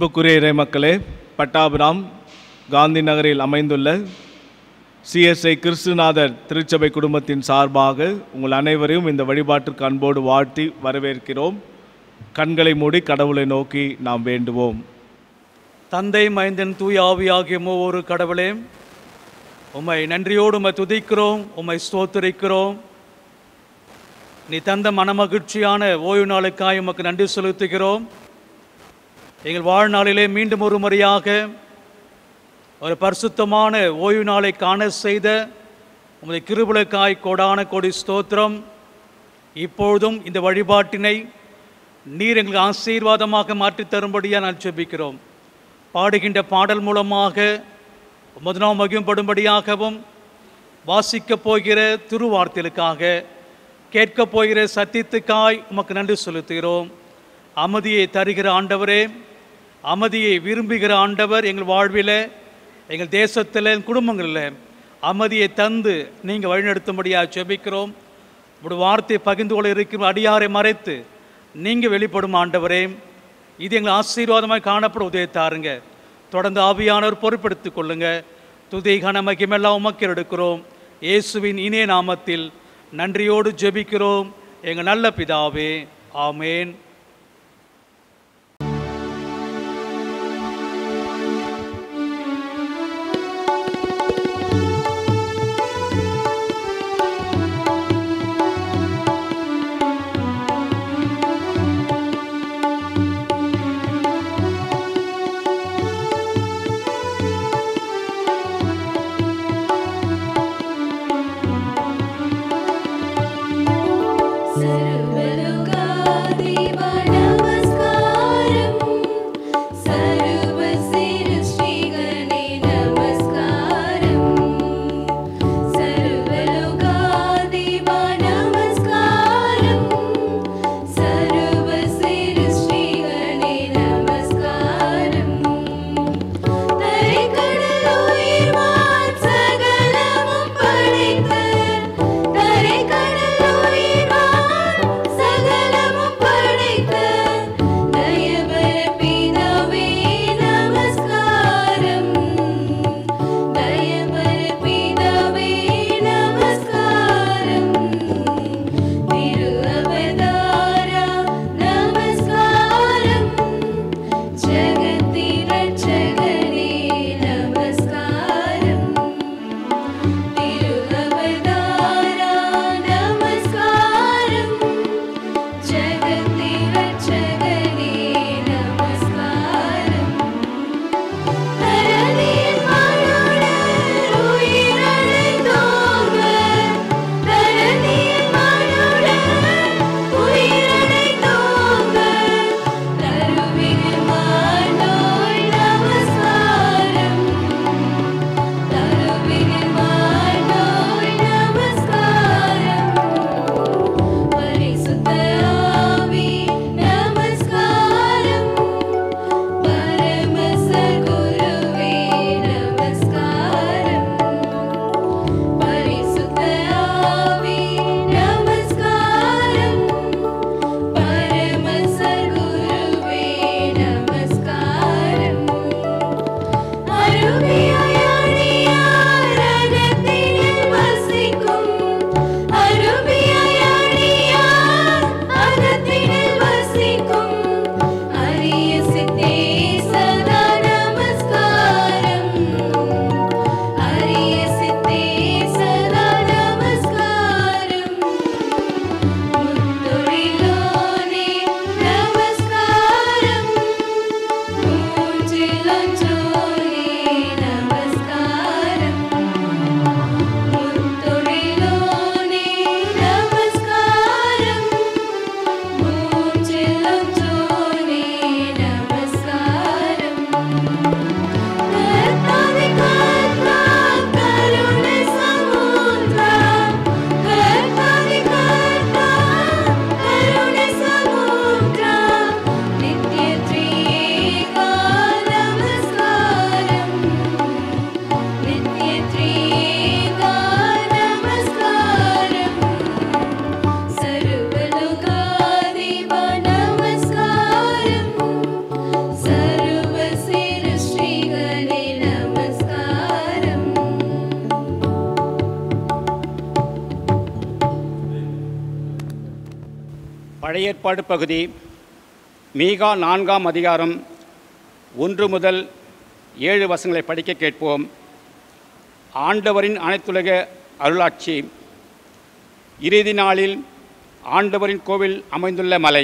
அன்புக்குரிய இறை மக்களே பட்டாபிராம் காந்தி நகரில் அமைந்துள்ள சிஎஸ்ஐ கிறிஸ்துநாதர் திருச்சபை குடும்பத்தின் சார்பாக உங்கள் அனைவரையும் இந்த வழிபாட்டிற்கு அன்போடு வாழ்த்தி வரவேற்கிறோம் கண்களை மூடி கடவுளை நோக்கி நாம் வேண்டுவோம் தந்தை மைந்தன் தூய் ஆவியாகிய மூவொரு கடவுளே உம்மை நன்றியோடு உம்மை துதிக்கிறோம் உம்மை ஸ்தோத்திரிக்கிறோம் நீ தந்த மனமகிழ்ச்சியான ஓய்வு நாளுக்காய் உமக்கு நன்றி செலுத்துகிறோம் எங்கள் வாழ்நாளிலே மீண்டும் ஒரு முறையாக ஒரு பரிசுத்தமான ஓய்வு நாளை காண செய்த உமது கிருபுலக்காய் கோடான கோடி ஸ்தோத்திரம் இப்பொழுதும் இந்த வழிபாட்டினை நீர் எங்களுக்கு ஆசீர்வாதமாக மாற்றித் தரும்படியாக நான் ஜெபிக்கிறோம் பாடுகின்ற பாடல் மூலமாக உமது நாம் மகிம்படும்படியாகவும் வாசிக்கப் போகிற திருவார்த்தைகளுக்காக கேட்கப் போகிற சத்தியத்துக்காய் உமக்கு நன்றி செலுத்துகிறோம் அமைதியை தருகிற ஆண்டவரே அமைதியை விரும்புகிற ஆண்டவர் எங்கள் வாழ்வில் எங்கள் தேசத்தில் எங்கள் குடும்பங்களில் அமைதியை தந்து நீங்கள் வழிநடத்தும்படியாக ஜெபிக்கிறோம் உங்களுடைய வார்த்தையை பகிர்ந்து கொள்ள இருக்கிற அடியாரை மறைத்து நீங்கள் வெளிப்படும் ஆண்டவரே இது எங்கள் ஆசீர்வாதமாக காணப்பட உதவி தாருங்க தொடர்ந்து ஆவியானவர் பொறுப்பெடுத்துக் கொள்ளுங்க துதி கனமகிமெல்லாம் உமக்கு எடுக்கிறோம் இயேசுவின் இணைய நாமத்தில் நன்றியோடு ஜெபிக்கிறோம் எங்கள் நல்ல பிதாவே ஆமேன் सर्वलोकाधिप नमस्कारम् सर्वसिरुष्टिगणे नमस्कारम् सर्वलोकाधिप नमस्कारम् सर्वसिरुष्टिगणे नमस्कारम् தரைக்கடலுயிர்வான் சகலமும் படைத்த தரைக்கடலுயிர்வான் சகலமும் படைத்த தயவர பிதாவே நமஸ்காரம் தயவர பிதாவே நமஸ்காரம் திரு அவதாரா நமஸ்காரம் ஜகத்தின் ரட்சகனே நமஸ்காரம் திருவவதாரா நமஸ்காரம் ஜகத்தின் ரட்சகனே நமஸ்காரம் தரணியின் மனுடர் உயிரழைத்தோங்க தரணியின் மனுடர் உயிரழைத்தோங்க தருவினில் மானோய் நமஸ்காரம் தருவினில் மானோய் நமஸ்காரம் பரிசுத்த ஆவி நமஸ்காரம் பரமசர் குருவே நமஸ்காரம் பரிசுத்த ஆவி நமஸ்காரம் பரமசர் குருவே நமஸ்காரம் அருமையாடியார் வசிக்கும் அருமையாடியார் அகத்தினில் வசிக்கும் அரிய சித்தே சதா நமஸ்காரம் அரிய சித்தே சதா நமஸ்காரம் முத்தொழிலோனே நமஸ்காரம் மூஞ்சிலஞ்சோனே நமஸ்காரம் முத்தொழிலோனே நமஸ்காரம் மூஞ்சிலஞ்சோனே நமஸ்காரம் கர்த்தாவே கர்த்தா கருணை சமுத்ரா கர்த்தாவே கர்த்தா கருணை சமுத்ரா நித்ய த்ரீகா நமஸ்காரம் பழைய ஏற்பாடு பகுதி மீகா நான்காம் அதிகாரம் ஒன்று முதல் ஏழு வசங்களை படிக்க கேட்போம் ஆண்டவரின் அனைத்துலக அருளாட்சி இறுதி நாளில் ஆண்டவரின் கோவில் அமைந்துள்ள மலை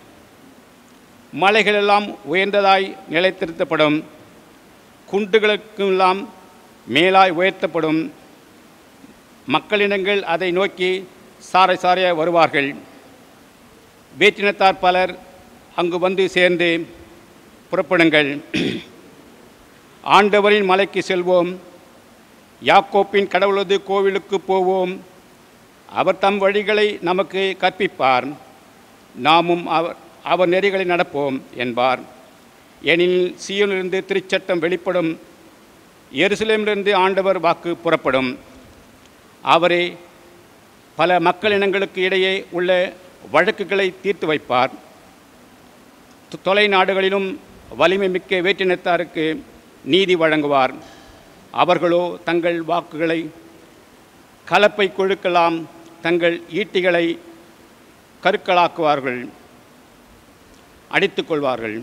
மலைகளெல்லாம் உயர்ந்ததாய் நிலைத்திருத்தப்படும் குன்றுகளுக்கெல்லாம் மேலாய் உயர்த்தப்படும் மக்களினங்கள் அதை நோக்கி சாரை சாரைய வருவார்கள் வேற்றினத்தார் பலர் அங்கு வந்து சேர்ந்து புறப்படுங்கள் ஆண்டவரின் மலைக்கு செல்வோம் யாக்கோப்பின் கடவுளது கோவிலுக்கு போவோம் அவர் தம் வழிகளை நமக்கு கற்பிப்பார் நாமும் அவர் அவர் நெறிகளை நடப்போம் என்பார் ஏனெனில் சீயோனிலிருந்து திருச்சட்டம் வெளிப்படும் எருசலேமிலிருந்து ஆண்டவர் வாக்கு புறப்படும் அவரே பல மக்களினங்களுக்கு இடையே உள்ள வழக்குகளை தீர்த்து வைப்பார் தொ- தொலை நாடுகளிலும் வலிமை மிக்க வேற்றினத்தாருக்கு நீதி வழங்குவார் அவர்களோ தங்கள் வாக்குகளை கலப்பை கொழுக்கலாம் தங்கள் ஈட்டிகளை கருக்களாக்குவார்கள் அடித்துக் கொள்வார்கள்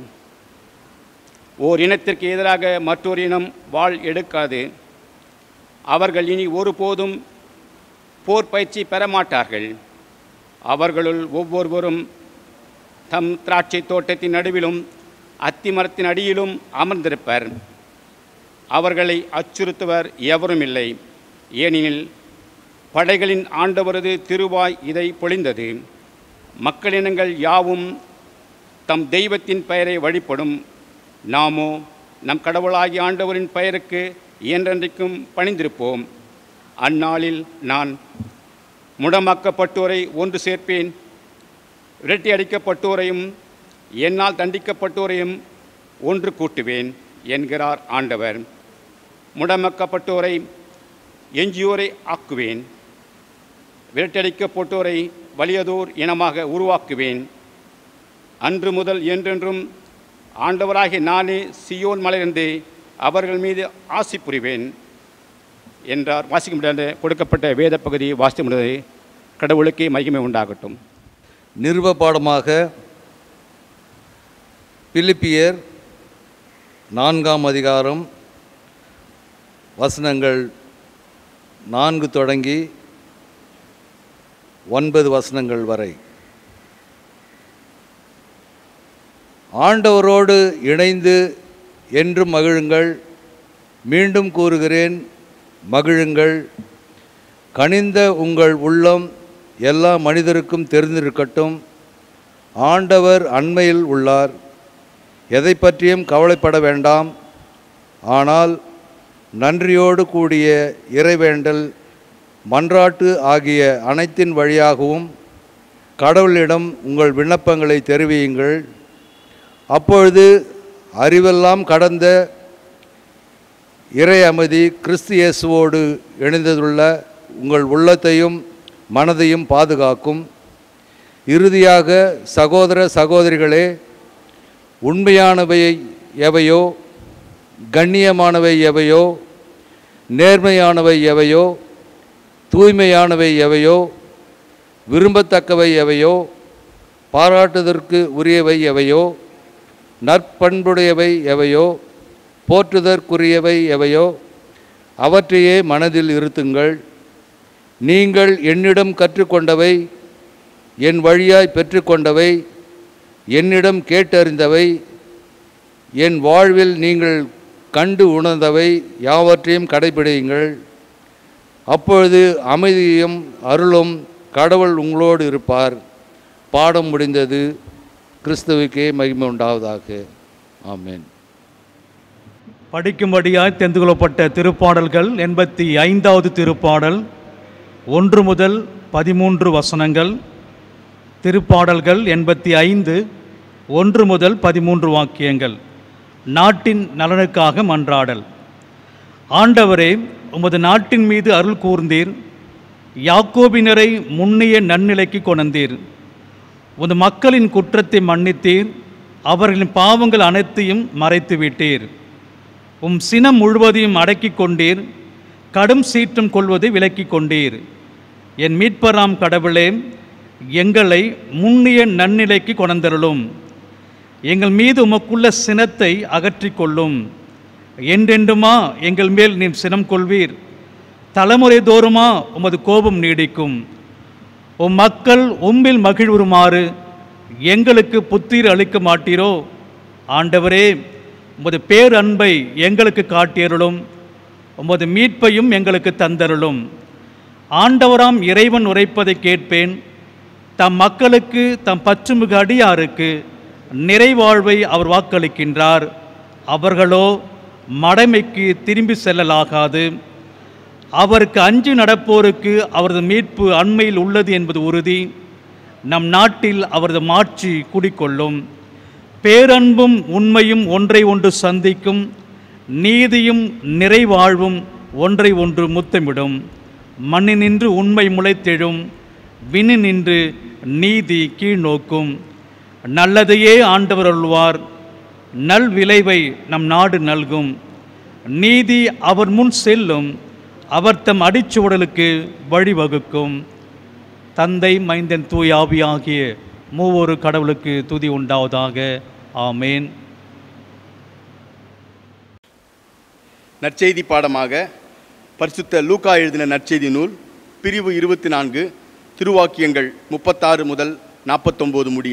ஓர் இனத்திற்கு எதிராக மற்றொரு இனம் வாள் எடுக்காது அவர்கள் இனி ஒருபோதும் போர் பயிற்சி பெற மாட்டார்கள் அவர்களுள் ஒவ்வொருவரும் தம் திராட்சை தோட்டத்தின் நடுவிலும் அத்திமரத்தின் அடியிலும் அமர்ந்திருப்பர் அவர்களை அச்சுறுத்துவர் எவரும் இல்லை ஏனெனில் படைகளின் ஆண்டவரது திருவாய் இதை பொழிந்தது மக்களினங்கள் யாவும் தம் தெய்வத்தின் பெயரை வழிபடும் நாமோ நம் கடவுளாகிய ஆண்டவரின் பெயருக்கு என்றென்றைக்கும் பணிந்திருப்போம் அந்நாளில் நான் முடமாக்கப்பட்டோரை ஒன்று சேர்ப்பேன் விரட்டி அடிக்கப்பட்டோரையும் என்னால் தண்டிக்கப்பட்டோரையும் ஒன்று கூட்டுவேன் என்கிறார் ஆண்டவர் முடமாக்கப்பட்டோரை எஞ்சியோரை ஆக்குவேன் விரட்டடிக்கப்பட்டோரை வலியதோர் இனமாக உருவாக்குவேன் அன்று முதல் என்றென்றும் ஆண்டவராகிய நானே சியோன் மலையிலிருந்து அவர்கள் மீது ஆசி புரிவேன் என்றார் வாசிக்க முடியாத கொடுக்கப்பட்ட வேத பகுதி வாசிக்க முடியாது கடவுளுக்கே மகிமை உண்டாகட்டும் நிருப பாடமாக பிலிப்பியர் நான்காம் அதிகாரம் வசனங்கள் நான்கு தொடங்கி ஒன்பது வசனங்கள் வரை ஆண்டவரோடு இணைந்து என்றும் மகிழுங்கள் மீண்டும் கூறுகிறேன் மகிழுங்கள் கனிந்த உங்கள் உள்ளம் எல்லா மனிதருக்கும் தெரிந்திருக்கட்டும் ஆண்டவர் அண்மையில் உள்ளார் எதை பற்றியும் கவலைப்பட வேண்டாம் ஆனால் நன்றியோடு கூடிய இறைவேண்டல் மன்றாட்டு ஆகிய அனைத்தின் வழியாகவும் கடவுளிடம் உங்கள் விண்ணப்பங்களை தெரிவியுங்கள் அப்பொழுது அறிவெல்லாம் கடந்த இறை அமைதி கிறிஸ்து இயேசுவோடு இணைந்ததுள்ள உங்கள் உள்ளத்தையும் மனதையும் பாதுகாக்கும் இறுதியாக சகோதர சகோதரிகளே உண்மையானவை எவையோ கண்ணியமானவை எவையோ நேர்மையானவை எவையோ தூய்மையானவை எவையோ விரும்பத்தக்கவை எவையோ பாராட்டுதற்கு உரியவை எவையோ நற்பண்புடையவை எவையோ போற்றுதற்குரியவை எவையோ அவற்றையே மனதில் இருத்துங்கள் நீங்கள் என்னிடம் கற்றுக்கொண்டவை என் வழியாய் பெற்றுக்கொண்டவை என்னிடம் கேட்டறிந்தவை என் வாழ்வில் நீங்கள் கண்டு உணர்ந்தவை யாவற்றையும் கடைபிடியுங்கள் அப்பொழுது அமைதியும் அருளும் கடவுள் உங்களோடு இருப்பார் பாடம் முடிந்தது கிறிஸ்துவுக்கே மகிமை உண்டாவதாக ஆமென் படிக்கும்படியாய் தெரிந்து கொள்ளப்பட்ட திருப்பாடல்கள் எண்பத்தி ஐந்தாவது திருப்பாடல் ஒன்று முதல் பதிமூன்று வசனங்கள் திருப்பாடல்கள் எண்பத்தி ஐந்து ஒன்று முதல் பதிமூன்று வாக்கியங்கள் நாட்டின் நலனுக்காக மன்றாடல் ஆண்டவரே உமது நாட்டின் மீது அருள் கூர்ந்தீர் யாக்கோபினரை முன்னிய நன்னிலைக்கு கொணர்ந்தீர் உமது மக்களின் குற்றத்தை மன்னித்தீர் அவர்களின் பாவங்கள் அனைத்தையும் மறைத்து விட்டீர் உம் சினம் முழுவதையும் அடக்கிக் கொண்டீர் கடும் சீற்றம் கொள்வதை விலக்கிக் கொண்டீர் என் மீட்பராம் கடவுளே எங்களை முன்னிய நன்னிலைக்கு கொணர்ந்தருளும் எங்கள் மீது உமக்குள்ள சினத்தை அகற்றிக் கொள்ளும் என்றென்றுமா எங்கள் மேல் நீர் சினம் கொள்வீர் தலைமுறை தோறுமா உமது கோபம் நீடிக்கும் உம் மக்கள் உம்மில் மகிழ்வுறுமாறு எங்களுக்கு புத்தீர் அளிக்க மாட்டீரோ ஆண்டவரே உமது பேரன்பை எங்களுக்கு காட்டியருளும் உமது மீட்பையும் எங்களுக்கு தந்தருளும் ஆண்டவராம் இறைவன் உரைப்பதை கேட்பேன் தம் மக்களுக்கு தம் பச்சுமிகு அடியாருக்கு நிறைவாழ்வை அவர் வாக்களிக்கின்றார் அவர்களோ மடமைக்கு திரும்பி செல்லலாகாது அவருக்கு அஞ்சு நடப்போருக்கு அவரது மீட்பு அண்மையில் உள்ளது என்பது உறுதி நம் நாட்டில் அவரது மாட்சி குடிக்கொள்ளும் பேரன்பும் உண்மையும் ஒன்றை ஒன்று சந்திக்கும் நீதியும் நிறைவாழ்வும் ஒன்றை ஒன்று முத்தமிடும் மண்ணினின்று உண்மை முளைத்தெழும் விண்ணினின்று நீதி கீழ்நோக்கும் நல்லதையே ஆண்டவர் அருள்வார் நல் விளைவை நம் நாடு நல்கும் நீதி அவர் முன் செல்லும் அவர் தம் அடிச்சுவடலுக்கு வழிவகுக்கும் தந்தை மைந்தன் தூய் ஆவியாகிய மூவொரு கடவுளுக்கு துதி உண்டாவதாக ஆமேன் நற்செய்தி பாடமாக பரிசுத்த லூக்கா எழுதின நற்செய்தி நூல் பிரிவு இருபத்தி நான்கு திருவாக்கியங்கள் முப்பத்தாறு முதல் நாற்பத்தொம்போது முடிய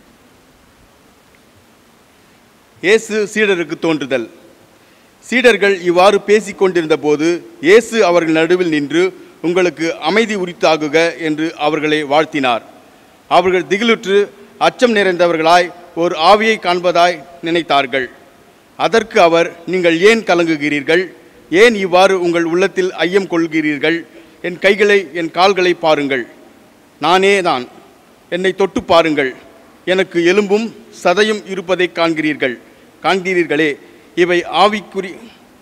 இயேசு சீடருக்கு தோன்றுதல் சீடர்கள் இவ்வாறு பேசிக் கொண்டிருந்த போது இயேசு அவர்கள் நடுவில் நின்று உங்களுக்கு அமைதி உரித்தாகுக என்று அவர்களை வாழ்த்தினார் அவர்கள் திகிலுற்று அச்சம் நிறைந்தவர்களாய் ஒரு ஆவியை காண்பதாய் நினைத்தார்கள் அதற்கு அவர் நீங்கள் ஏன் கலங்குகிறீர்கள் ஏன் இவ்வாறு உங்கள் உள்ளத்தில் ஐயம் கொள்கிறீர்கள் என் கைகளை என் கால்களை பாருங்கள் நானே தான் என்னை தொட்டு பாருங்கள் எனக்கு எலும்பும் சதையும் இருப்பதை காண்கிறீர்கள் காண்கிறீர்களே இவை ஆவிக்குறி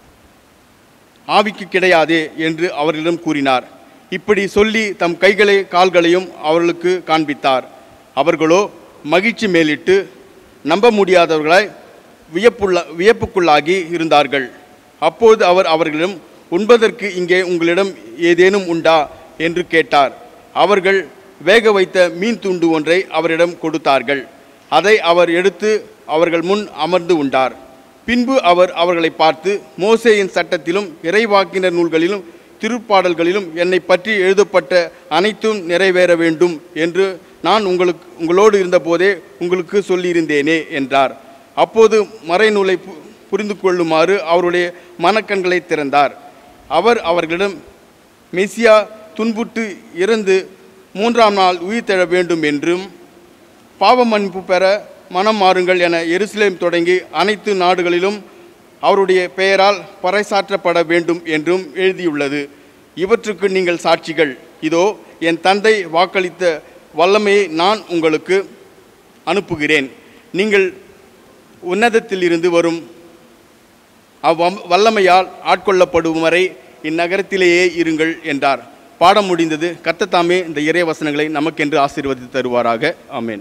ஆவிக்கு கிடையாதே என்று அவர்களிடம் கூறினார் இப்படி சொல்லி தம் கைகளை கால்களையும் அவர்களுக்கு காண்பித்தார் அவர்களோ மகிழ்ச்சி மேலிட்டு நம்ப முடியாதவர்களாய் வியப்புள்ள வியப்புக்குள்ளாகி இருந்தார்கள் அப்போது அவர் அவர்களிடம் உண்பதற்கு இங்கே உங்களிடம் ஏதேனும் உண்டா என்று கேட்டார் அவர்கள் வேக வைத்த மீன் துண்டு ஒன்றை அவரிடம் கொடுத்தார்கள் அதை அவர் எடுத்து அவர்கள் முன் அமர்ந்து உண்டார் பின்பு அவர் அவர்களை பார்த்து மோசேயின் சட்டத்திலும் இறைவாக்கினர் நூல்களிலும் திருப்பாடல்களிலும் என்னை பற்றி எழுதப்பட்ட அனைத்தும் நிறைவேற வேண்டும் என்று நான் உங்களுக்கு உங்களோடு இருந்தபோதே உங்களுக்கு சொல்லியிருந்தேனே என்றார் அப்போது மறைநூலை பு- புரிந்து கொள்ளுமாறு அவருடைய மனக்கண்களை திறந்தார் அவர் அவர்களிடம் மெசியா துன்புற்று இறந்து மூன்றாம் நாள் உயிர் தெழ வேண்டும் என்றும் பாவ மன்னிப்பு பெற மனம் மாறுங்கள் என எருசலேம் தொடங்கி அனைத்து நாடுகளிலும் அவருடைய பெயரால் பறைசாற்றப்பட வேண்டும் என்றும் எழுதியுள்ளது இவற்றுக்கு நீங்கள் சாட்சிகள் இதோ என் தந்தை வாக்களித்த வல்லமையை நான் உங்களுக்கு அனுப்புகிறேன் நீங்கள் உன்னதத்திலிருந்து வரும் அவ்வம் வல்லமையால் ஆட்கொள்ளப்படும் வரை இந்நகரத்திலேயே இருங்கள் என்றார் பாடம் முடிந்தது கர்த்தத்தாமே இந்த இறை வசனங்களை நமக்கென்று ஆசீர்வதித்து தருவாராக ஆமென்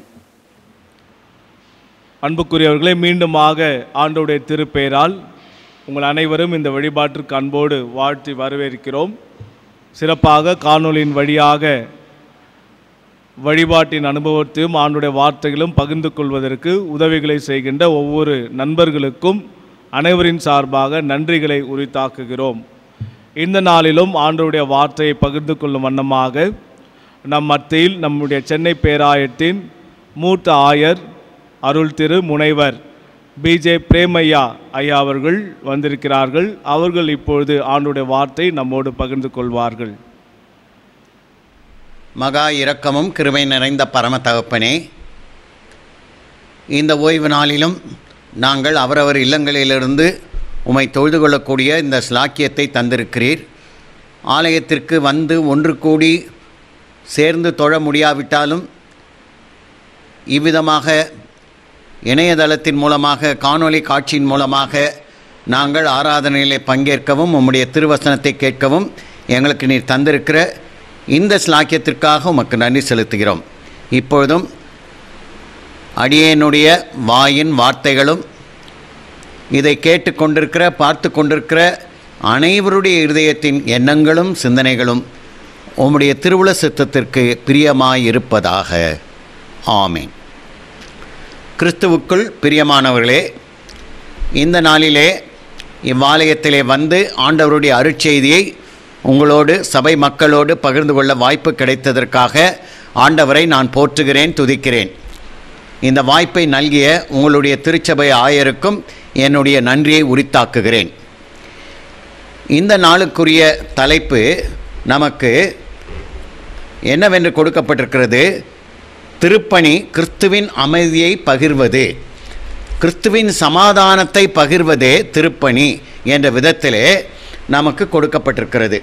அன்புக்குரியவர்களே மீண்டுமாக ஆண்டோடைய திருப்பெயரால் உங்கள் அனைவரும் இந்த வழிபாட்டிற்கு அன்போடு வாழ்த்தி வரவேற்கிறோம் சிறப்பாக காணொளியின் வழியாக வழிபாட்டின் அனுபவத்தையும் ஆண்டுடைய வார்த்தைகளும் பகிர்ந்து கொள்வதற்கு உதவிகளை செய்கின்ற ஒவ்வொரு நண்பர்களுக்கும் அனைவரின் சார்பாக நன்றிகளை உரித்தாக்குகிறோம் இந்த நாளிலும் ஆண்டவருடைய வார்த்தையை பகிர்ந்து கொள்ளும் வண்ணமாக நம் மத்தியில் நம்முடைய சென்னை பேராயத்தின் மூத்த ஆயர் அருள் திரு முனைவர் பிஜே பிரேமையா ஐயா அவர்கள் வந்திருக்கிறார்கள் அவர்கள் இப்பொழுது ஆண்டுடைய வார்த்தை நம்மோடு பகிர்ந்து கொள்வார்கள் மகா இரக்கமும் கிருபை நிறைந்த பரம தகப்பனே இந்த ஓய்வு நாளிலும் நாங்கள் அவரவர் இல்லங்களிலிருந்து உமை தொழுது கொள்ளக்கூடிய இந்த ஸ்லாக்கியத்தை தந்திருக்கிறீர் ஆலயத்திற்கு வந்து ஒன்று கூடி சேர்ந்து தொழ முடியாவிட்டாலும் இவ்விதமாக இணையதளத்தின் மூலமாக காணொளி காட்சியின் மூலமாக நாங்கள் ஆராதனையிலே பங்கேற்கவும் உம்முடைய திருவசனத்தை கேட்கவும் எங்களுக்கு நீர் தந்திருக்கிற இந்த ஸ்லாக்கியத்திற்காக உமக்கு நன்றி செலுத்துகிறோம் இப்பொழுதும் அடியேனுடைய வாயின் வார்த்தைகளும் இதை கேட்டுக்கொண்டிருக்கிற பார்த்து கொண்டிருக்கிற அனைவருடைய இருதயத்தின் எண்ணங்களும் சிந்தனைகளும் உம்முடைய திருவுள சித்தத்திற்கு பிரியமாயிருப்பதாக ஆமீன் கிறிஸ்துவுக்குள் பிரியமானவர்களே இந்த நாளிலே இவ்வாலயத்திலே வந்து ஆண்டவருடைய அருட்செய்தியை உங்களோடு சபை மக்களோடு பகிர்ந்து கொள்ள வாய்ப்பு கிடைத்ததற்காக ஆண்டவரை நான் போற்றுகிறேன் துதிக்கிறேன் இந்த வாய்ப்பை நல்கிய உங்களுடைய திருச்சபை ஆயருக்கும் என்னுடைய நன்றியை உரித்தாக்குகிறேன் இந்த நாளுக்குரிய தலைப்பு நமக்கு என்னவென்று கொடுக்கப்பட்டிருக்கிறது திருப்பணி கிறிஸ்துவின் அமைதியை பகிர்வது கிறிஸ்துவின் சமாதானத்தை பகிர்வதே திருப்பணி என்ற விதத்திலே நமக்கு கொடுக்கப்பட்டிருக்கிறது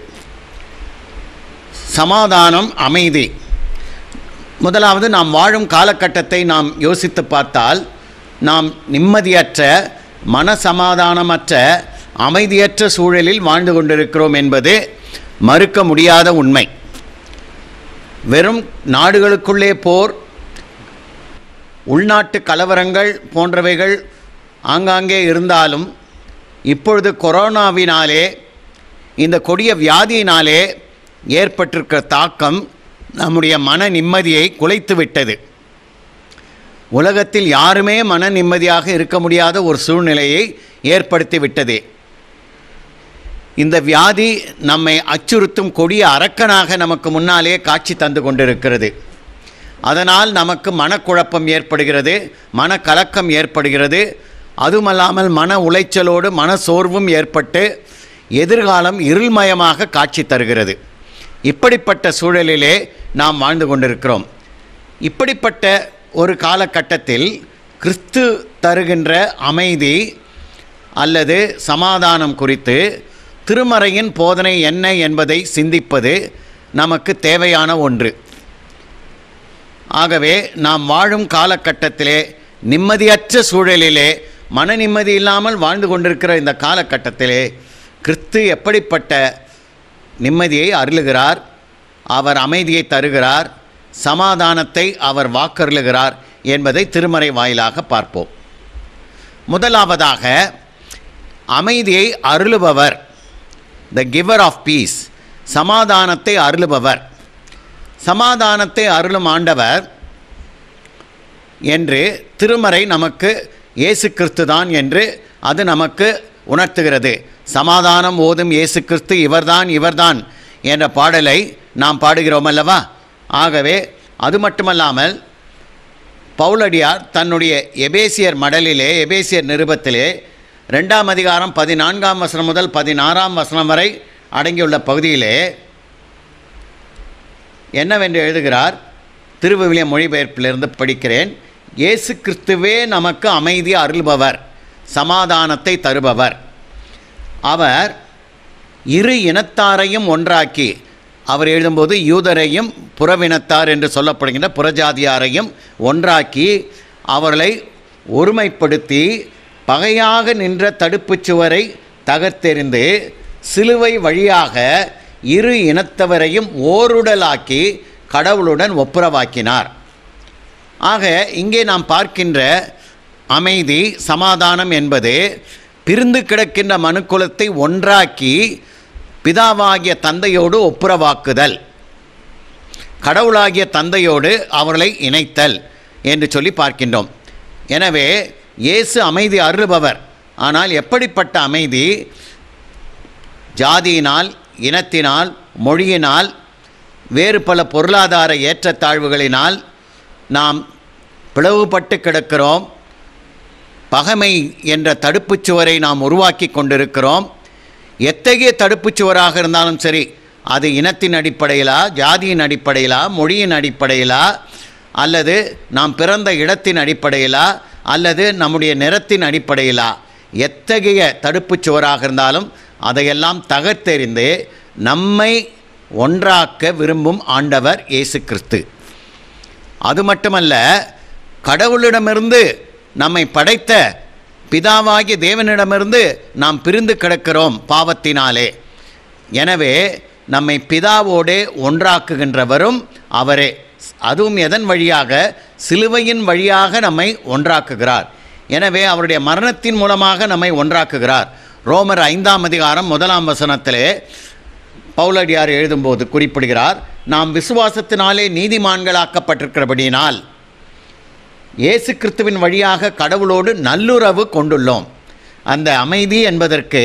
சமாதானம் அமைதி முதலாவது நாம் வாழும் காலகட்டத்தை நாம் யோசித்து பார்த்தால் நாம் நிம்மதியற்ற மனசமாதானமற்ற அமைதியற்ற சூழலில் வாழ்ந்து கொண்டிருக்கிறோம் என்பது மறுக்க முடியாத உண்மை வெறும் நாடுகளுக்குள்ளே போர் உள்நாட்டு கலவரங்கள் போன்றவைகள் ஆங்காங்கே இருந்தாலும் இப்பொழுது கொரோனாவினாலே இந்த கொடிய வியாதியினாலே ஏற்பட்டிருக்கிற தாக்கம் நம்முடைய மன நிம்மதியை குலைத்து விட்டது உலகத்தில் யாருமே மன நிம்மதியாக இருக்க முடியாத ஒரு சூழ்நிலையை ஏற்படுத்தி விட்டது இந்த வியாதி நம்மை அச்சுறுத்தும் கொடிய அரக்கனாக நமக்கு முன்னாலே காட்சி தந்து கொண்டிருக்கிறது அதனால் நமக்கு மனக்குழப்பம் ஏற்படுகிறது மனக்கலக்கம் ஏற்படுகிறது அதுமல்லாமல் மன உளைச்சலோடு மன சோர்வும் ஏற்பட்டு எதிர்காலம் இருள்மயமாக காட்சி தருகிறது இப்படிப்பட்ட சூழலிலே நாம் வாழ்ந்து கொண்டிருக்கிறோம் இப்படிப்பட்ட ஒரு காலகட்டத்தில் கிறிஸ்து தருகின்ற அமைதி அல்லது சமாதானம் குறித்து திருமறையின் போதனை என்ன என்பதை சிந்திப்பது நமக்கு தேவையான ஒன்று ஆகவே நாம் வாழும் காலகட்டத்திலே நிம்மதியற்ற சூழலிலே மன நிம்மதி இல்லாமல் வாழ்ந்து கொண்டிருக்கிற இந்த காலகட்டத்திலே கிறிஸ்து எப்படிப்பட்ட நிம்மதியை அருளுகிறார் அவர் அமைதியை தருகிறார் சமாதானத்தை அவர் வாக்கருளுகிறார் என்பதை திருமறை வாயிலாக பார்ப்போம் முதலாவதாக அமைதியை அருளுபவர் த கிவர் ஆஃப் பீஸ் சமாதானத்தை அருளுபவர் சமாதானத்தை அருளும் ஆண்டவர் என்று திருமறை நமக்கு இயேசு கிறிஸ்து தான் என்று அது நமக்கு உணர்த்துகிறது சமாதானம் ஓதும் இயேசு கிறிஸ்து இவர்தான் இவர்தான் என்ற பாடலை நாம் பாடுகிறோம் அல்லவா ஆகவே அது மட்டுமல்லாமல் பவுலடியார் தன்னுடைய எபேசியர் மடலிலே எபேசியர் நிருபத்திலே ரெண்டாம் அதிகாரம் பதினான்காம் வசனம் முதல் பதினாறாம் வசனம் வரை அடங்கியுள்ள பகுதியிலே என்னவென்று எழுதுகிறார் திருவிவிலிய மொழிபெயர்ப்பிலிருந்து படிக்கிறேன் இயேசு கிறிஸ்துவே நமக்கு அமைதி அருள்பவர் சமாதானத்தை தருபவர் அவர் இரு இனத்தாரையும் ஒன்றாக்கி அவர் எழுதும்போது யூதரையும் புறவினத்தார் என்று சொல்லப்படுகின்ற புறஜாதியாரையும் ஒன்றாக்கி அவர்களை ஒருமைப்படுத்தி பகையாக நின்ற தடுப்புச் சுவரை தகர்த்தெறிந்து சிலுவை வழியாக இரு இனத்தவரையும் ஓருடலாக்கி கடவுளுடன் ஒப்புரவாக்கினார் ஆக இங்கே நாம் பார்க்கின்ற அமைதி சமாதானம் என்பது பிரிந்து கிடக்கின்ற மனுக்குலத்தை ஒன்றாக்கி பிதாவாகிய தந்தையோடு ஒப்புரவாக்குதல் கடவுளாகிய தந்தையோடு அவர்களை இணைத்தல் என்று சொல்லி பார்க்கின்றோம் எனவே இயேசு அமைதி அருள்பவர் ஆனால் எப்படிப்பட்ட அமைதி ஜாதியினால் இனத்தினால் மொழியினால் வேறு பல பொருளாதார ஏற்றத்தாழ்வுகளினால் நாம் பிளவுபட்டு கிடக்கிறோம் பகைமை என்ற தடுப்புச் சுவரை நாம் உருவாக்கி கொண்டிருக்கிறோம் எத்தகைய தடுப்புச் சுவராக இருந்தாலும் சரி அது இனத்தின் அடிப்படையிலா ஜாதியின் அடிப்படையிலா மொழியின் அடிப்படையிலா அல்லது நாம் பிறந்த இடத்தின் அடிப்படையிலா அல்லது நம்முடைய நிறத்தின் அடிப்படையிலா எத்தகைய தடுப்புச் சுவராக இருந்தாலும் அதையெல்லாம் தகர்த்தெறிந்து நம்மை ஒன்றாக்க விரும்பும் ஆண்டவர் இயேசு கிறிஸ்து அது மட்டுமல்ல கடவுளிடமிருந்து நம்மை படைத்த பிதாவாகிய தேவனிடமிருந்து நாம் பிரிந்து கிடக்கிறோம் பாவத்தினாலே எனவே நம்மை பிதாவோடே ஒன்றாக்குகின்றவரும் அவரே அதுவும் எதன் வழியாக சிலுவையின் வழியாக நம்மை ஒன்றாக்குகிறார் எனவே அவருடைய மரணத்தின் மூலமாக நம்மை ஒன்றாக்குகிறார் ரோமர் ஐந்தாம் அதிகாரம் முதலாம் வசனத்திலே பவுலடியார் எழுதும்போது குறிப்பிடுகிறார் நாம் விசுவாசத்தினாலே நீதிமான்களாக்கப்பட்டிருக்கிறபடியினால் இயேசு கிறிஸ்துவின் வழியாக கடவுளோடு நல்லுறவு கொண்டுள்ளோம் அந்த அமைதி என்பதற்கு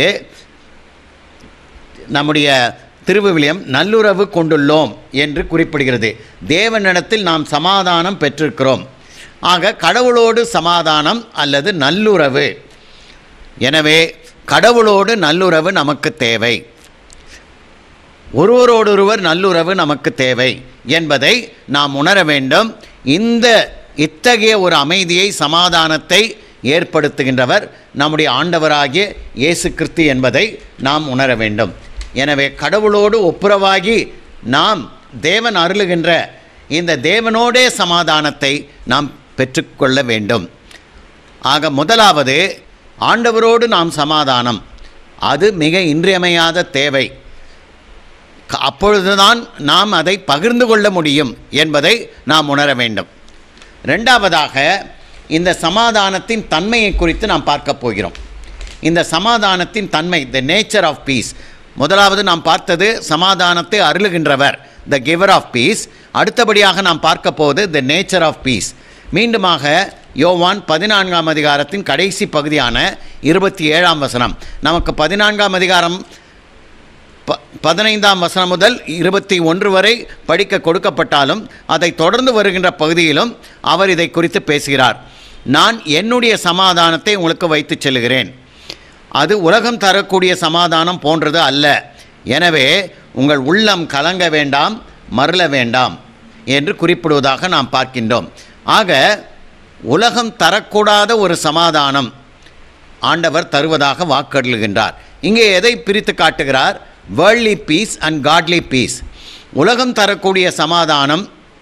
நம்முடைய திருவிவிலியம் நல்லுறவு கொண்டுள்ளோம் என்று குறிப்பிடுகிறது தேவனிடத்தில் நாம் சமாதானம் பெற்றிருக்கிறோம் ஆக கடவுளோடு சமாதானம் அல்லது நல்லுறவு எனவே கடவுளோடு நல்லுறவு நமக்கு தேவை ஒருவரோடொருவர் நல்லுறவு நமக்கு தேவை என்பதை நாம் உணர வேண்டும் இந்த இத்தகைய ஒரு அமைதியை சமாதானத்தை ஏற்படுத்துகின்றவர் நம்முடைய ஆண்டவராகிய இயேசு கிறிஸ்து என்பதை நாம் உணர வேண்டும் எனவே கடவுளோடு ஒப்புரவாகி நாம் தேவன் அருளுகின்ற இந்த தேவனோடே சமாதானத்தை நாம் பெற்றுக்கொள்ள வேண்டும் ஆக முதலாவது ஆண்டவரோடு நாம் சமாதானம் அது மிக இன்றியமையாத தேவை க- அப்பொழுதுதான் நாம் அதை பகிர்ந்து கொள்ள முடியும் என்பதை நாம் உணர வேண்டும் ரெண்டாவதாக இந்த சமாதானத்தின் தன்மையை குறித்து நாம் பார்க்க போகிறோம் இந்த சமாதானத்தின் தன்மை த நேச்சர் ஆஃப் பீஸ் முதலாவது நாம் பார்த்தது சமாதானத்தை அருளுகின்றவர் த கிவர் ஆஃப் பீஸ் அடுத்தபடியாக நாம் பார்க்க போவது த நேச்சர் ஆஃப் பீஸ் மீண்டுமாக யோவான் பதினான்காம் அதிகாரத்தின் கடைசி பகுதியான இருபத்தி ஏழாம் வசனம் நமக்கு பதினான்காம் அதிகாரம் ப பதினைந்தாம் வசனம் முதல் இருபத்தி ஒன்று வரை படிக்க கொடுக்கப்பட்டாலும் அதை தொடர்ந்து வருகின்ற பகுதியிலும் அவர் இதை குறித்து பேசுகிறார் நான் என்னுடைய சமாதானத்தை உங்களுக்கு வைத்துச் செல்கிறேன் அது உலகம் தரக்கூடிய சமாதானம் போன்றது அல்ல எனவே உங்கள் உள்ளம் கலங்க வேண்டாம் மருள வேண்டாம் என்று குறிப்பிடுவதாக நாம் பார்க்கின்றோம் ஆக உலகம் தரக்கூடாத ஒரு சமாதானம் ஆண்டவர் தருவதாக வாக்களிக்கின்றார் இங்கே எதை பிரித்து காட்டுகிறார் worldly peace and godly peace உலகம் தரக்கூடிய சமாதானம்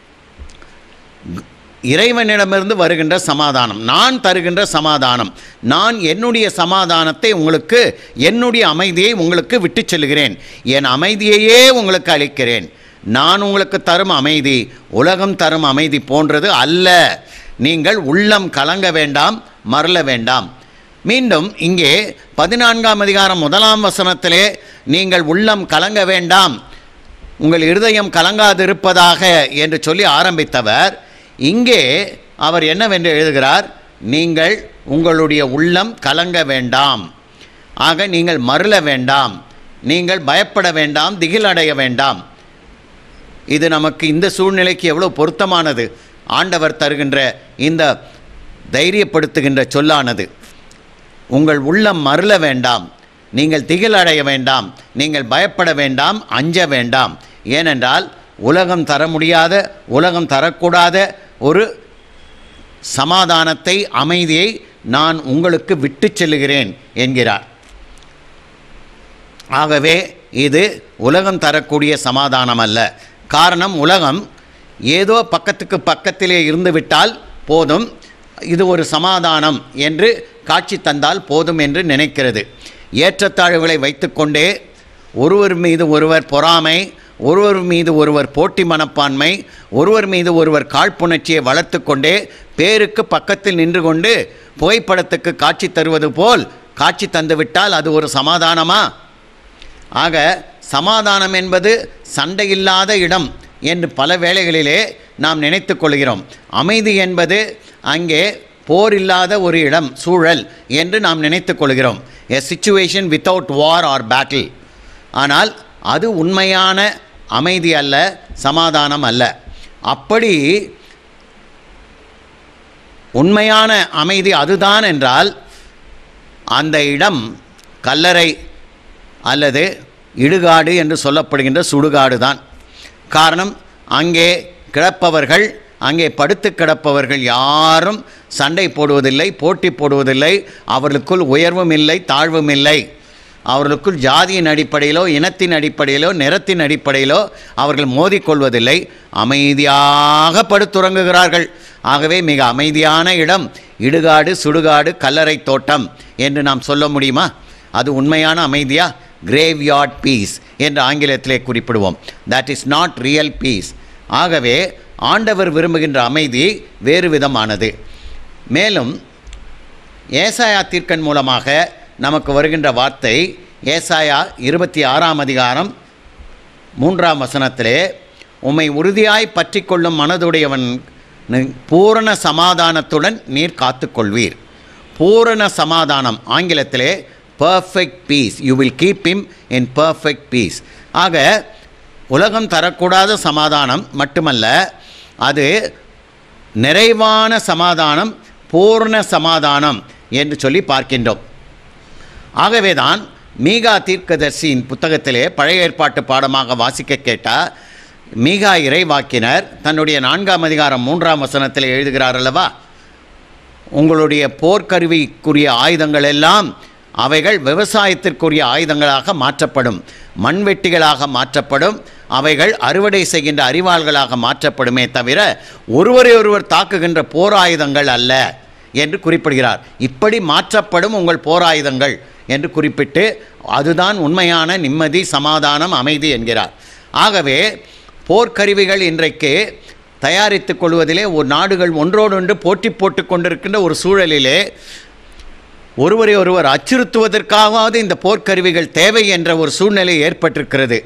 இறைவனிடமிருந்து வருகின்ற சமாதானம் நான் தருகின்ற சமாதானம் நான் என்னுடைய சமாதானத்தை உங்களுக்கு என்னுடைய அமைதியை உங்களுக்கு விட்டுச் செல்கிறேன் என் அமைதியையே உங்களுக்கு அளிக்கிறேன் நான் உங்களுக்கு தரும் அமைதி உலகம் தரும் அமைதி போன்றது அல்ல நீங்கள் உள்ளம் கலங்க வேண்டாம் மறல வேண்டாம் மீண்டும் இங்கே பதினான்காம் அதிகாரம் முதலாம் வசனத்திலே நீங்கள் உள்ளம் கலங்க வேண்டாம் உங்கள் இருதயம் கலங்காதிருப்பதாக என்று சொல்லி ஆரம்பித்தவர் இங்கே அவர் என்னவென்று எழுதுகிறார் நீங்கள் உங்களுடைய உள்ளம் கலங்க வேண்டாம் ஆக நீங்கள் மருள வேண்டாம் நீங்கள் பயப்பட வேண்டாம் திகிலடைய வேண்டாம் இது நமக்கு இந்த சூழ்நிலைக்கு எவ்வளோ பொருத்தமானது ஆண்டவர் தருகின்ற இந்த தைரியப்படுத்துகின்ற சொல்லானது உங்கள் உள்ளம் மருள வேண்டாம் நீங்கள் திகிலடைய வேண்டாம் நீங்கள் பயப்பட வேண்டாம் அஞ்ச வேண்டாம் ஏனென்றால் உலகம் தர முடியாத உலகம் தரக்கூடாத ஒரு சமாதானத்தை அமைதியை நான் உங்களுக்கு விட்டுச் செல்லுகிறேன் என்கிறார் ஆகவே இது உலகம் தரக்கூடிய சமாதானம் அல்ல காரணம் உலகம் ஏதோ பக்கத்துக்கு பக்கத்திலே இருந்துவிட்டால் போதும் இது ஒரு சமாதானம் என்று காட்சி தந்தால் போதும் என்று நினைக்கிறது ஏற்றத்தாழ்வுகளை வைத்துக்கொண்டே ஒருவர் மீது ஒருவர் பொறாமை ஒருவர் மீது ஒருவர் போட்டி மனப்பான்மை ஒருவர் மீது ஒருவர் காழ்ப்புணர்ச்சியை வளர்த்து கொண்டே பேருக்கு பக்கத்தில் நின்று கொண்டு புகைப்படத்துக்கு காட்சி தருவது போல் காட்சி தந்துவிட்டால் அது ஒரு சமாதானமா ஆக சமாதானம் என்பது சண்டையில்லாத இடம் என்று பல வேளைகளிலே நாம் நினைத்து கொள்கிறோம் அமைதி என்பது அங்கே போர் இல்லாத ஒரு இடம் சூழல் என்று நாம் நினைத்து கொள்கிறோம் a situation without war or battle ஆனால் அது உண்மையான அமைதி அல்ல சமாதானம் அல்ல அப்படி உண்மையான அமைதி அதுதான் என்றால் அந்த இடம் கல்லறை அல்லது இடுகாடு என்று சொல்லப்படுகின்ற சுடுகாடு தான் காரணம் அங்கே கிடப்பவர்கள் அங்கே படுத்து கிடப்பவர்கள் யாரும் சண்டை போடுவதில்லை போட்டி போடுவதில்லை அவர்களுக்குள் உயர்வும் இல்லை தாழ்வும் இல்லை அவர்களுக்குள் ஜாதியின் அடிப்படையிலோ இனத்தின் அடிப்படையிலோ நிறத்தின் அடிப்படையிலோ அவர்கள் மோதிக்கொள்வதில்லை அமைதியாக படுத்துறங்குகிறார்கள் ஆகவே மிக அமைதியான இடம் இடுகாடு சுடுகாடு கல்லறை தோட்டம் என்று நாம் சொல்ல முடியுமா அது உண்மையான அமைதியா கிரேவ்யார்ட் பீஸ் என்று ஆங்கிலத்திலே குறிப்பிடுவோம் that is not real peace ஆகவே ஆண்டவர் விரும்புகின்ற அமைதி வேறு விதமானது மேலும் ஏசாயா தீர்க்கன் மூலமாக நமக்கு வருகின்ற வார்த்தை ஏசாயா இருபத்தி ஆறாம் அதிகாரம் மூன்றாம் வசனத்திலே உம்மை உறுதியாய் பற்றி கொள்ளும் மனதுடையவன் நி- பூரண சமாதானத்துடன் நீர் காத்துக்கொள்வீர் பூரண சமாதானம் ஆங்கிலத்திலே perfect peace you will keep him in perfect peace ஆக உலகம் தரக்கூடாத சமாதானம் மட்டுமல்ல அது நிறைவான சமாதானம் பூர்ண சமாதானம் என்று சொல்லி பார்க்கின்றோம் ஆகவேதான் மீகா தீர்க்கதர்சியின் புத்தகத்திலே பழைய ஏற்பாட்டு பாடமாக வாசிக்க கேட்டால் மீகா இறைவாக்கினர் தன்னுடைய நான்காம் அதிகாரம் மூன்றாம் வசனத்தில் எழுதுகிறார் அல்லவா உங்களுடைய போர்க்கருவிக்குரிய ஆயுதங்கள் எல்லாம் அவைகள் விவசாயத்திற்குரிய ஆயுதங்களாக மாற்றப்படும் மண்வெட்டிகளாக மாற்றப்படும் அவைகள் அறுவடை செய்கின்ற அறிவாள்களாக மாற்றப்படுமே தவிர ஒருவரை ஒருவர் தாக்குகின்ற போர் ஆயுதங்கள் அல்ல என்று குறிப்பிடுகிறார் இப்படி மாற்றப்படும் உங்கள் போராயுதங்கள் என்று குறிப்பிட்டு அதுதான் உண்மையான நிம்மதி சமாதானம் அமைதி என்கிறார் ஆகவே போர்க்கருவிகள் இன்றைக்கு தயாரித்துக் கொள்வதிலே ஒரு நாடுகள் ஒன்றோடொன்று போட்டி போட்டுக் கொண்டிருக்கின்ற ஒரு சூழலிலே ஒருவரை ஒருவர் அச்சுறுத்துவதற்காகவாவது இந்த போர்க்கருவிகள் தேவை என்ற ஒரு சூழ்நிலை ஏற்பட்டிருக்கிறது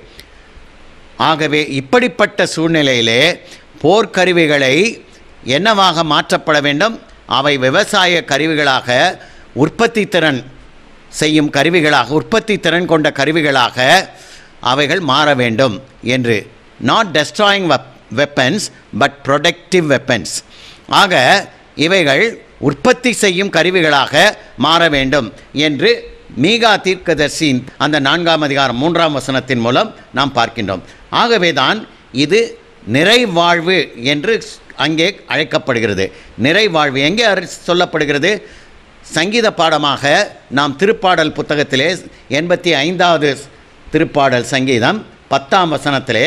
ஆகவே இப்படிப்பட்ட சூழ்நிலையிலே போர்க்கருவிகளை என்னவாக மாற்றப்பட வேண்டும் அவை விவசாய கருவிகளாக உற்பத்தி திறன் செய்யும் கருவிகளாக உற்பத்தி திறன் கொண்ட கருவிகளாக அவைகள் மாற வேண்டும் என்று not destroying weapons but productive weapons ஆக இவைகள் உற்பத்தி செய்யும் கருவிகளாக மாற வேண்டும் என்று மீகா தீர்க்கதர்சியின் அந்த நான்காம் அதிகாரம் மூன்றாம் வசனத்தின் மூலம் நாம் பார்க்கின்றோம் ஆகவேதான் இது நிறைவாழ்வு என்று அங்கே அழைக்கப்படுகிறது நிறைவாழ்வு எங்கே அரு- சொல்லப்படுகிறது சங்கீத பாடமாக நாம் திருப்பாடல் புத்தகத்திலே எண்பத்தி ஐந்தாவது திருப்பாடல் சங்கீதம் பத்தாம் வசனத்திலே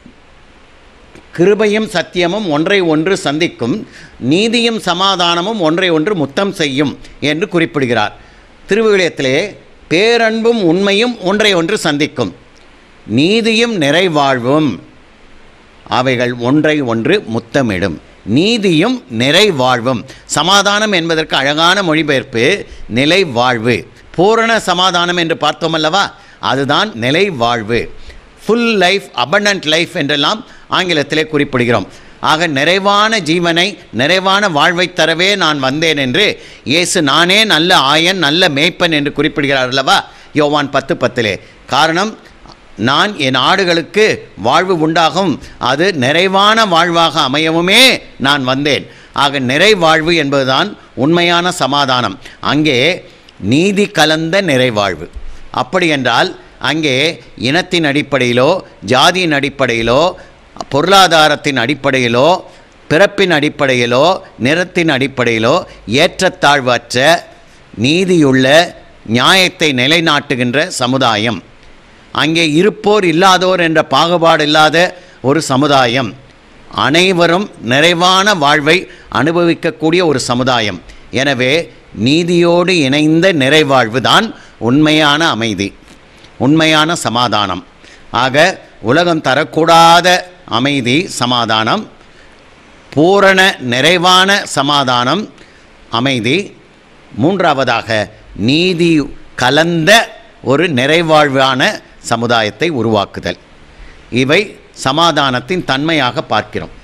கிருபையும் சத்தியமும் ஒன்றை ஒன்று சந்திக்கும் நீதியும் சமாதானமும் ஒன்றை ஒன்று முத்தம் செய்யும் என்று குறிப்பிடுகிறார் திருவிழியத்திலே பேரன்பும் உண்மையும் ஒன்றை ஒன்று சந்திக்கும் நீதியும் நிறைவாழ்வும் அவைகள் ஒன்றை ஒன்று முத்தமிடும் நீதியும் நிறைவாழ்வும் சமாதானம் என்பதற்கு அழகான மொழிபெயர்ப்பு நிலை வாழ்வு பூரண சமாதானம் என்று பார்த்தோம் அல்லவா அதுதான் நிலை வாழ்வு ஃபுல் லைஃப் abundant லைஃப் என்றெல்லாம் ஆங்கிலத்திலே குறிப்பிடுகிறோம் ஆக நிறைவான ஜீவனை நிறைவான வாழ்வை தரவே நான் வந்தேன் என்று இயேசு நானே நல்ல ஆயன் நல்ல மேய்ப்பன் என்று குறிப்பிடுகிறார் அல்லவா யோவான் பத்து பத்திலே காரணம் நான் என் ஆடுகளுக்கு வாழ்வு உண்டாகும் அது நிறைவான வாழ்வாக அமையவுமே நான் வந்தேன் ஆக நிறைவாழ்வு என்பதுதான் உண்மையான சமாதானம் அங்கே நீதி கலந்த நிறைவாழ்வு அப்படி என்றால் அங்கே இனத்தின் அடிப்படையிலோ ஜாதியின் அடிப்படையிலோ பொருளாதாரத்தின் அடிப்படையிலோ பிறப்பின் அடிப்படையிலோ நிறத்தின் அடிப்படையிலோ ஏற்றத்தாழ்வற்ற நீதியுள்ள நியாயத்தை நிலைநாட்டுகின்ற சமுதாயம் அங்கே இருப்போர் இல்லாதோர் என்ற பாகுபாடு இல்லாத ஒரு சமுதாயம் அனைவரும் நிறைவான வாழ்வை அனுபவிக்கக்கூடிய ஒரு சமுதாயம் எனவே நீதியோடு இணைந்த நிறைவாழ்வு தான் உண்மையான அமைதி உண்மையான சமாதானம் ஆக உலகம் தரக்கூடாத அமைதி சமாதானம் பூரண நிறைவான சமாதானம் அமைதி மூன்றாவதாக நீதி கலந்த ஒரு நிறைவாழ்வான சமுதாயத்தை உருவாக்குதல் இவை சமாதானத்தின் தன்மையாக பார்க்கிறோம்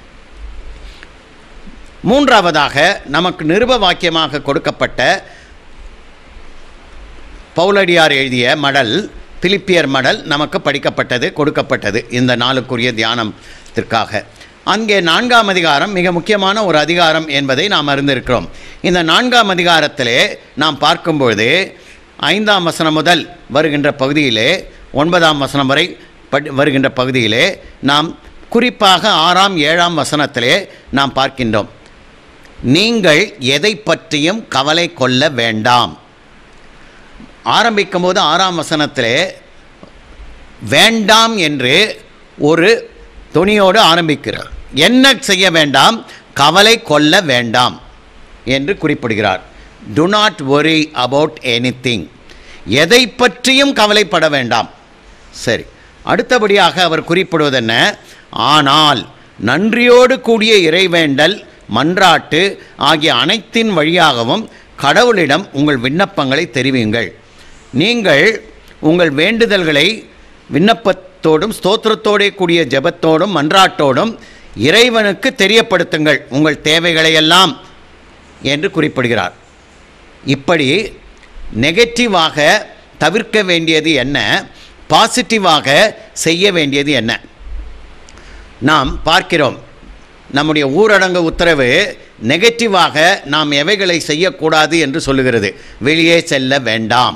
மூன்றாவதாக நமக்கு நிருப வாக்கியமாக கொடுக்கப்பட்ட பவுலடியார் எழுதிய மடல் பிலிப்பியர் மடல் நமக்கு படிக்கப்பட்டது கொடுக்கப்பட்டது இந்த நாளுக்குரிய தியானத்திற்காக அங்கே நான்காம் அதிகாரம் மிக முக்கியமான ஒரு அதிகாரம் என்பதை நாம் அறிந்திருக்கிறோம் இந்த நான்காம் அதிகாரத்திலே நாம் பார்க்கும்பொழுது ஐந்தாம் வசனம் முதல் வருகின்ற பகுதியிலே ஒன்பதாம் வசனம் வரை படி வருகின்ற பகுதியிலே நாம் குறிப்பாக ஆறாம் ஏழாம் வசனத்திலே நாம் பார்க்கின்றோம் நீங்கள் எதை பற்றியும் கவலை கொள்ள வேண்டாம் ஆரம்பிக்கும் போது ஆறாம் வசனத்திலே வேண்டாம் என்று ஒரு துணியோடு ஆரம்பிக்கிறார் என்ன செய்ய வேண்டாம் கவலை கொள்ள வேண்டாம் என்று குறிப்பிடுகிறார் do not worry about anything எதை பற்றியும் கவலைப்பட வேண்டாம் சரி அடுத்தபடியாக அவர் குறிப்பிடுவது என்ன ஆனால் நன்றியோடு கூடிய இறைவேண்டல் மன்றாட்டு ஆகிய அனைத்தின் வழியாகவும் கடவுளிடம் உங்கள் விண்ணப்பங்களை தெரிவியுங்கள் நீங்கள் உங்கள் வேண்டுதல்களை விண்ணப்ப ஜெபத்தோடும் ஸ்தோத்திரத்தோடே கூடிய ஜெபத்தோடும் மன்றாட்டோடும் இறைவனுக்கு தெரியப்படுத்துங்கள் உங்கள் தேவைகளை எல்லாம் என்று குறிப்பிடுகிறார் இப்படி நெகட்டிவாக தவிர்க்க வேண்டியது என்ன பாசிட்டிவாக செய்ய வேண்டியது என்ன நாம் பார்க்கிறோம் நம்முடைய ஊரடங்கு உத்தரவு நெகட்டிவாக நாம் எவைகளை செய்யக்கூடாது என்று சொல்லுகிறது வெளியே செல்ல வேண்டாம்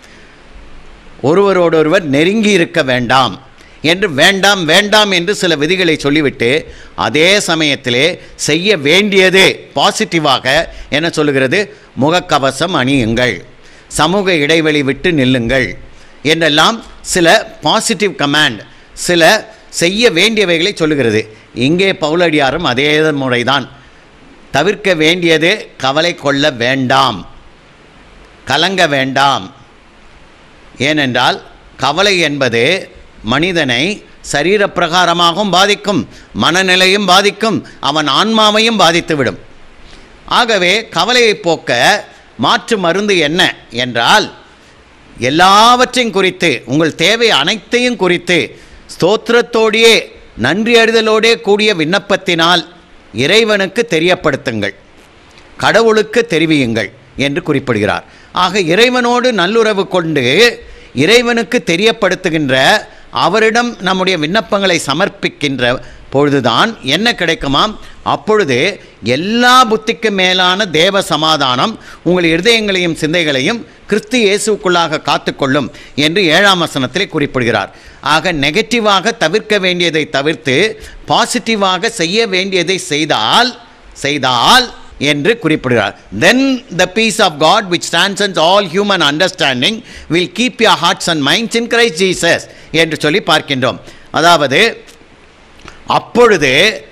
ஒருவரோடொருவர் நெருங்கி இருக்க வேண்டாம் என்று வேண்டாம் வேண்டாம் என்று சில விதிகளை சொல்லிவிட்டு அதே சமயத்திலே செய்ய வேண்டியது பாசிட்டிவாக என்ன சொல்லுகிறது முகக்கவசம் அணியுங்கள் சமூக இடைவெளி விட்டு நில்லுங்கள் என்றெல்லாம் சில பாசிட்டிவ் கமாண்ட் சில செய்ய வேண்டியவைகளை சொல்லுகிறது இங்கே பவுலடியாரும் அதே முறைதான் தவிர்க்க வேண்டியது கவலை கொள்ள வேண்டாம் கலங்க வேண்டாம் ஏனென்றால் கவலை என்பது மனிதனை சரீரப்பிரகாரமாகவும் பாதிக்கும் மனநிலையும் பாதிக்கும் அவன் ஆன்மாவையும் பாதித்துவிடும் ஆகவே கவலையை போக்க மாற்று மருந்து என்ன என்றால் எல்லாவற்றையும் குறித்து உங்கள் தேவை அனைத்தையும் குறித்து ஸ்தோத்திரத்தோடையே நன்றி அறிதலோடே கூடிய விண்ணப்பத்தினால் இறைவனுக்கு தெரியப்படுத்துங்கள் கடவுளுக்கு தெரிவியுங்கள் என்று குறிப்பிடுகிறார் ஆக இறைவனோடு நல்லுறவு கொண்டு இறைவனுக்கு தெரியப்படுத்துகின்ற அவரிடம் நம்முடைய விண்ணப்பங்களை சமர்ப்பிக்கின்ற பொழுதுதான் என்ன கிடைக்குமாம் அப்பொழுது எல்லா புத்திக்கு மேலான தேவ சமாதானம் உங்கள் இருதயங்களையும் சிந்தைகளையும் கிறிஸ்து இயேசுக்குள்ளாக காத்துக்கொள்ளும் என்று ஏழாம் வசனத்திலே குறிப்பிடுகிறார் ஆக நெகட்டிவாக தவிர்க்க வேண்டியதை தவிர்த்து பாசிட்டிவாக செய்ய வேண்டியதை செய்தால் செய்தால் என்று குறிப்பிடுகிறார் then the peace of God which transcends all human understanding will keep your hearts and minds in Christ Jesus என்று சொல்லி பார்க்கின்றோம் அதாவது அப்பொழுது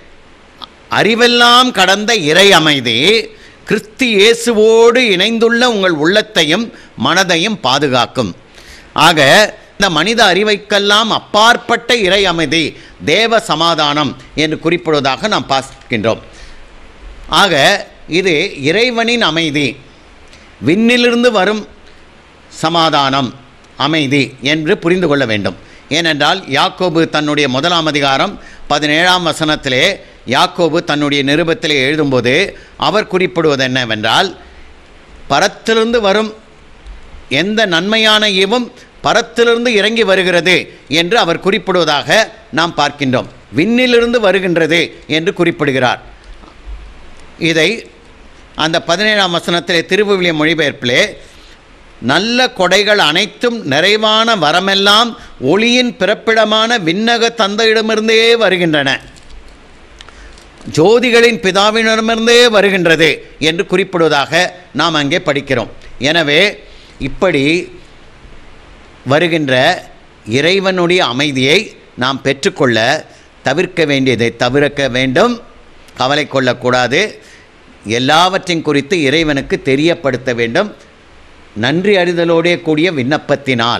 அறிவெல்லாம் கடந்த இறை அமைதி கிறிஸ்து இயேசுவோடு இணைந்துள்ள உங்கள் உள்ளத்தையும் மனதையும் பாதுகாக்கும் ஆக இந்த மனித அறிவைக்கெல்லாம் அப்பாற்பட்ட இறை அமைதி தேவ சமாதானம் என்று குறிப்பிடுவதாக நாம் பார்க்கின்றோம் ஆக இது இறைவனின் அமைதி விண்ணிலிருந்து வரும் சமாதானம் அமைதி என்று புரிந்து கொள்ள வேண்டும் ஏனென்றால் யாக்கோபு தன்னுடைய முதலாம் அதிகாரம் பதினேழாம் வசனத்திலே யாக்கோபு தன்னுடைய நிருபத்திலே எழுதும்போது அவர் குறிப்பிடுவது என்னவென்றால் பரத்திலிருந்து வரும் எந்த நன்மையான ஈவும் பரத்திலிருந்து இறங்கி வருகிறது என்று அவர் குறிப்பிடுவதாக நாம் பார்க்கின்றோம் விண்ணிலிருந்து வருகின்றது என்று குறிப்பிடுகிறார் இதை அந்த பதினேழாம் வசனத்திலே திருவுவிலிய மொழிபெயர்ப்பிலே நல்ல கொடைகள் அனைத்தும் நிறைவான வரமெல்லாம் ஒளியின் பிறப்பிடமான விண்ணக தந்தையிடமிருந்தே வருகின்றன ஜோதிகளின் பிதாவினிடமிருந்தே வருகின்றது என்று குறிப்பிடுவதாக நாம் அங்கே படிக்கிறோம் எனவே இப்படி வருகின்ற இறைவனுடைய அமைதியை நாம் பெற்றுக்கொள்ள தவிர்க்க வேண்டியதை தவிர்க்க வேண்டும் கவலை கொள்ளக்கூடாது எல்லாவற்றையும் குறித்து இறைவனுக்கு தெரியப்படுத்த வேண்டும் நன்றி அறிதலோடே கூடிய விண்ணப்பத்தினால்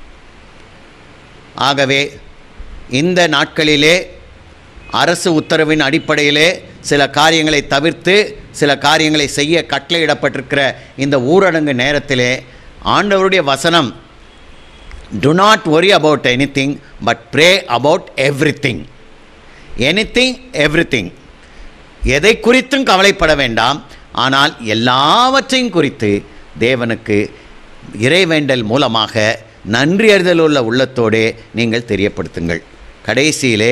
ஆகவே இந்த நாட்களிலே அரசு உத்தரவின் அடிப்படையிலே சில காரியங்களை தவிர்த்து சில காரியங்களை செய்ய கட்டளையிடப்பட்டிருக்கிற இந்த ஊரடங்கு நேரத்திலே ஆண்டவருடைய வசனம் do not worry about anything but pray about everything anything everything எதை குறித்தும் கவலைப்பட வேண்டாம் ஆனால் எல்லாவற்றையும் குறித்து தேவனுக்கு இறைவேண்டல் மூலமாக நன்றி அறிதல் உள்ள உள்ளத்தோடே நீங்கள் தெரியப்படுத்துங்கள் கடைசியிலே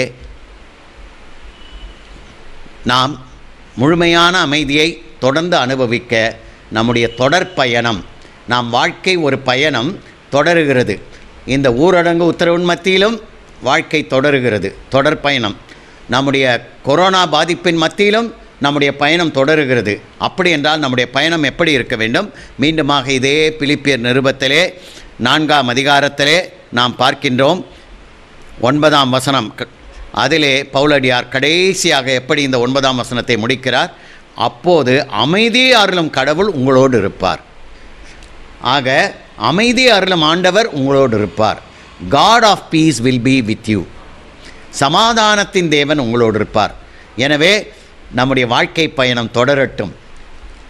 நாம் முழுமையான அமைதியை தொடர்ந்து அனுபவிக்க நம்முடைய தொடர் பயணம் நாம் வாழ்க்கை ஒரு பயணம் தொடருகிறது இந்த ஊரடங்கு உத்தரவின் மத்தியிலும் வாழ்க்கை தொடருகிறது தொடர் பயணம் நம்முடைய கொரோனா பாதிப்பின் மத்தியிலும் நம்முடைய பயணம் தொடருகிறது அப்படி என்றால் நம்முடைய பயணம் எப்படி இருக்க வேண்டும் மீண்டுமாக இதே பிலிப்பியர் நிருபத்திலே நான்காம் அதிகாரத்திலே நாம் பார்க்கின்றோம் ஒன்பதாம் வசனம் க- அதிலே பவுலடியார் கடைசியாக எப்படி இந்த ஒன்பதாம் வசனத்தை முடிக்கிறார் அப்போது அமைதி அருளும் கடவுள் உங்களோடு இருப்பார் ஆக அமைதி அருளும் ஆண்டவர் உங்களோடு இருப்பார் God of peace will be with you சமாதானத்தின் தேவன் உங்களோடு இருப்பார் எனவே நம்முடைய வாழ்க்கை பயணம் தொடரட்டும்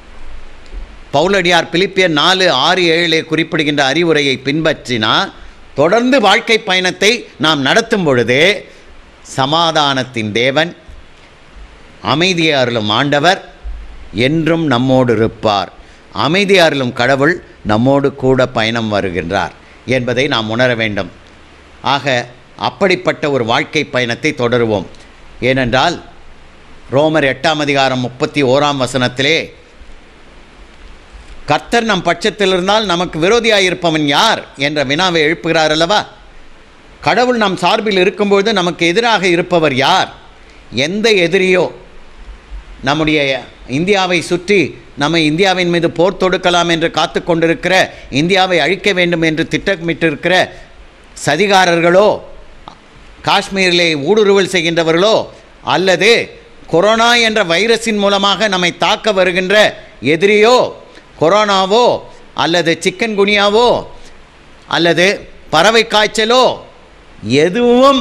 பவுலடியார் பிலிப்பியர் நாலு ஆறு ஏழிலே குறிப்பிடுகின்ற அறிவுரையை பின்பற்றினா தொடர்ந்து வாழ்க்கை பயணத்தை நாம் நடத்தும் பொழுது சமாதானத்தின் தேவன் அமைதி அருளும் ஆண்டவர் என்றும் நம்மோடு இருப்பார் அமைதி அருளும் கடவுள் நம்மோடு கூட பயணம் வருகின்றார் என்பதை நாம் உணர வேண்டும் ஆக அப்படிப்பட்ட ஒரு வாழ்க்கை பயணத்தை தொடருவோம் ஏனென்றால் ரோமர் எட்டாம் அதிகாரம் முப்பத்தி ஓராம் வசனத்திலே கர்த்தர் நம் பட்சத்தில் இருந்தால் நமக்கு விரோதியாயிருப்பவன் யார் என்ற வினாவை எழுப்புகிறார் அல்லவா கடவுள் நம் சார்பில் இருக்கும்பொழுது நமக்கு எதிராக இருப்பவர் யார் எந்த எதிரியோ நம்முடைய இந்தியாவை சுற்றி நம்ம இந்தியாவின் மீது போர் தொடுக்கலாம் என்று காத்து கொண்டிருக்கிற இந்தியாவை அழிக்க வேண்டும் என்று திட்டமிட்டிருக்கிற சதிகாரர்களோ காஷ்மீரிலே ஊடுருவல் செய்கின்றவர்களோ அல்லது கொரோனா என்ற வைரஸின் மூலமாக நம்மை தாக்க வருகின்ற எதிரியோ கொரோனாவோ அல்லது சிக்கன் குனியாவோ அல்லது பறவை காய்ச்சலோ எதுவும்